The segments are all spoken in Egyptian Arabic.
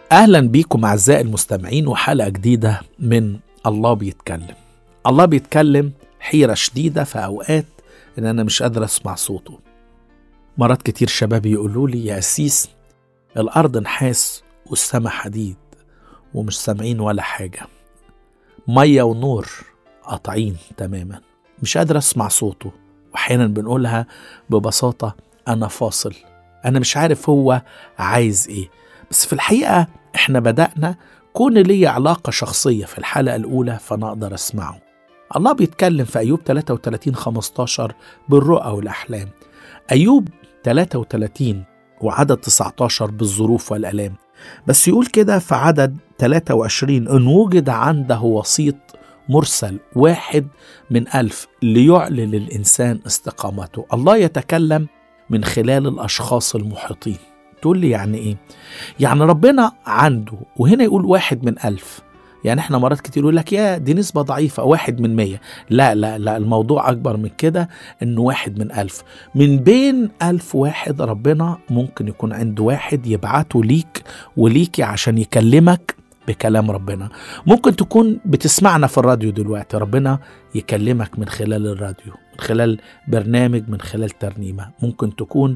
اهلا بيكم اعزائي المستمعين وحلقه جديده من الله بيتكلم الله بيتكلم حيره شديده في اوقات ان انا مش قادر اسمع صوته مرات كتير شباب يقولوا لي يا أسيس الارض نحاس والسما حديد ومش سامعين ولا حاجه ميه ونور قاطعين تماما مش قادر اسمع صوته واحيانا بنقولها ببساطه انا فاصل انا مش عارف هو عايز ايه بس في الحقيقه احنا بدانا كون لي علاقه شخصيه في الحلقه الاولى فانا اقدر اسمعه الله بيتكلم في ايوب 33 15 بالرؤى والاحلام ايوب 33 وعدد 19 بالظروف والالام بس يقول كده في عدد 23 ان وجد عنده وسيط مرسل واحد من ألف ليعلن للإنسان استقامته الله يتكلم من خلال الأشخاص المحيطين تقول لي يعني إيه؟ يعني ربنا عنده وهنا يقول واحد من ألف يعني احنا مرات كتير يقول لك يا دي نسبة ضعيفة واحد من مية لا لا لا الموضوع أكبر من كده إنه واحد من ألف من بين ألف واحد ربنا ممكن يكون عنده واحد يبعته ليك وليكي عشان يكلمك بكلام ربنا ممكن تكون بتسمعنا في الراديو دلوقتي ربنا يكلمك من خلال الراديو من خلال برنامج من خلال ترنيمة ممكن تكون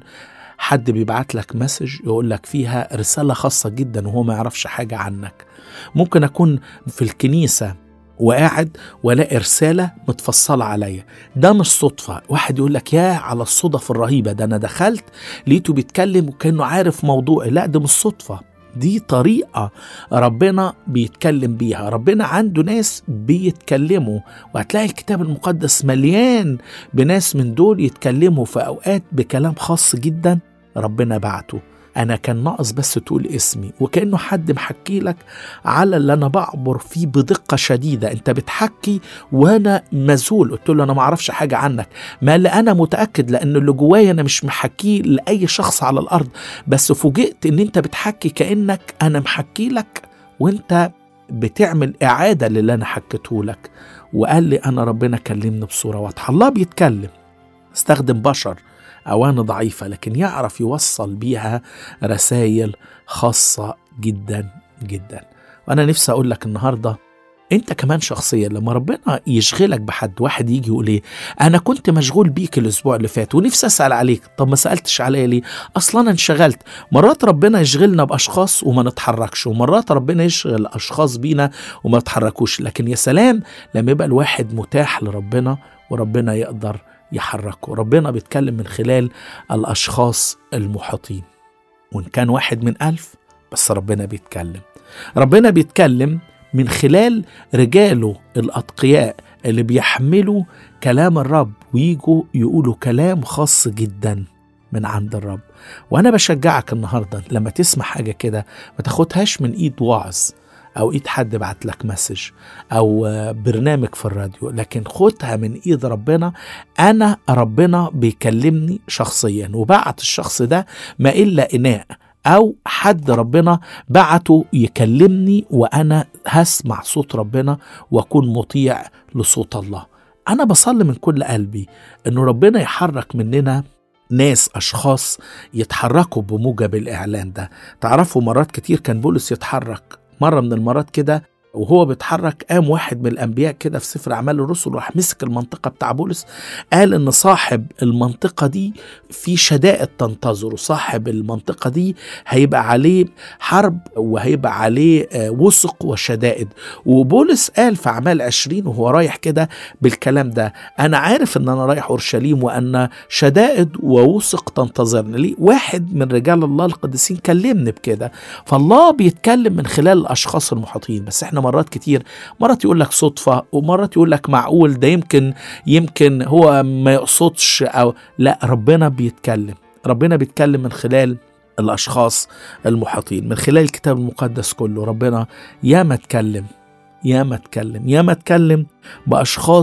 حد بيبعت لك مسج يقول لك فيها رسالة خاصة جدا وهو ما يعرفش حاجة عنك ممكن أكون في الكنيسة وقاعد والاقي رسالة متفصلة عليا ده مش صدفة واحد يقول لك يا على الصدف الرهيبة ده أنا دخلت لقيته بيتكلم وكأنه عارف موضوعي لا ده مش صدفة دي طريقة ربنا بيتكلم بيها ربنا عنده ناس بيتكلموا وهتلاقي الكتاب المقدس مليان بناس من دول يتكلموا في أوقات بكلام خاص جدا ربنا بعته أنا كان ناقص بس تقول اسمي وكأنه حد محكي لك على اللي أنا بعبر فيه بدقة شديدة أنت بتحكي وأنا مذهول قلت له أنا ما أعرفش حاجة عنك ما اللي أنا متأكد لأن اللي جوايا أنا مش محكيه لأي شخص على الأرض بس فوجئت إن أنت بتحكي كأنك أنا محكي لك وأنت بتعمل إعادة للي أنا حكيته لك وقال لي أنا ربنا كلمني بصورة واضحة الله بيتكلم استخدم بشر أوان ضعيفة لكن يعرف يوصل بيها رسائل خاصة جدا جدا وأنا نفسي أقول لك النهاردة انت كمان شخصيا لما ربنا يشغلك بحد واحد يجي يقول ايه انا كنت مشغول بيك الاسبوع اللي فات ونفسي اسال عليك طب ما سالتش عليا ليه اصلا انا انشغلت مرات ربنا يشغلنا باشخاص وما نتحركش ومرات ربنا يشغل اشخاص بينا وما نتحركوش لكن يا سلام لما يبقى الواحد متاح لربنا وربنا يقدر يحركه ربنا بيتكلم من خلال الأشخاص المحيطين وإن كان واحد من ألف بس ربنا بيتكلم ربنا بيتكلم من خلال رجاله الأتقياء اللي بيحملوا كلام الرب ويجوا يقولوا كلام خاص جدا من عند الرب وأنا بشجعك النهاردة لما تسمع حاجة كده ما تاخدهاش من إيد واعظ او ايد حد بعت لك مسج او برنامج في الراديو لكن خدها من ايد ربنا انا ربنا بيكلمني شخصيا وبعت الشخص ده ما الا اناء او حد ربنا بعته يكلمني وانا هسمع صوت ربنا واكون مطيع لصوت الله انا بصلي من كل قلبي انه ربنا يحرك مننا ناس اشخاص يتحركوا بموجب الاعلان ده تعرفوا مرات كتير كان بولس يتحرك مرة من المرات كده وهو بيتحرك قام واحد من الانبياء كده في سفر اعمال الرسل راح مسك المنطقه بتاع بولس قال ان صاحب المنطقه دي في شدائد تنتظره صاحب المنطقه دي هيبقى عليه حرب وهيبقى عليه وثق وشدائد وبولس قال في اعمال عشرين وهو رايح كده بالكلام ده انا عارف ان انا رايح اورشليم وان شدائد ووثق تنتظرني ليه واحد من رجال الله القديسين كلمني بكده فالله بيتكلم من خلال الاشخاص المحيطين بس احنا مرات كتير مرات يقول لك صدفة ومرات يقول لك معقول ده يمكن يمكن هو ما يقصدش أو لا ربنا بيتكلم ربنا بيتكلم من خلال الأشخاص المحيطين من خلال الكتاب المقدس كله ربنا ياما اتكلم ياما اتكلم ياما اتكلم بأشخاص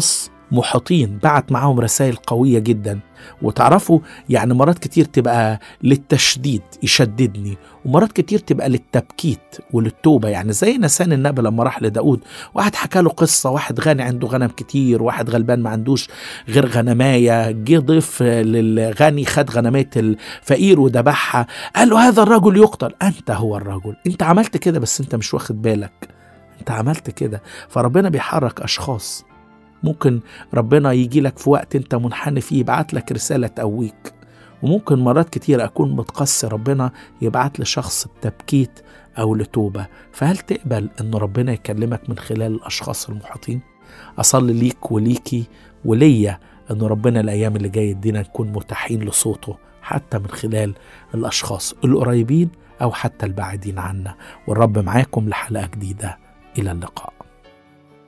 محيطين بعت معاهم رسائل قوية جدا وتعرفوا يعني مرات كتير تبقى للتشديد يشددني ومرات كتير تبقى للتبكيت وللتوبة يعني زي نسان النبي لما راح لداود واحد حكى له قصة واحد غني عنده غنم كتير واحد غلبان ما عندوش غير غنماية جه ضيف للغني خد غنمية الفقير وذبحها قال له هذا الرجل يقتل أنت هو الرجل أنت عملت كده بس أنت مش واخد بالك أنت عملت كده فربنا بيحرك أشخاص ممكن ربنا يجي لك في وقت انت منحني فيه يبعت لك رسالة تقويك وممكن مرات كتير أكون متقصي ربنا يبعت لشخص بتبكيت أو لتوبة فهل تقبل أن ربنا يكلمك من خلال الأشخاص المحيطين؟ أصلي ليك وليكي وليا أن ربنا الأيام اللي جاية يدينا نكون متاحين لصوته حتى من خلال الأشخاص القريبين أو حتى البعيدين عنا والرب معاكم لحلقة جديدة إلى اللقاء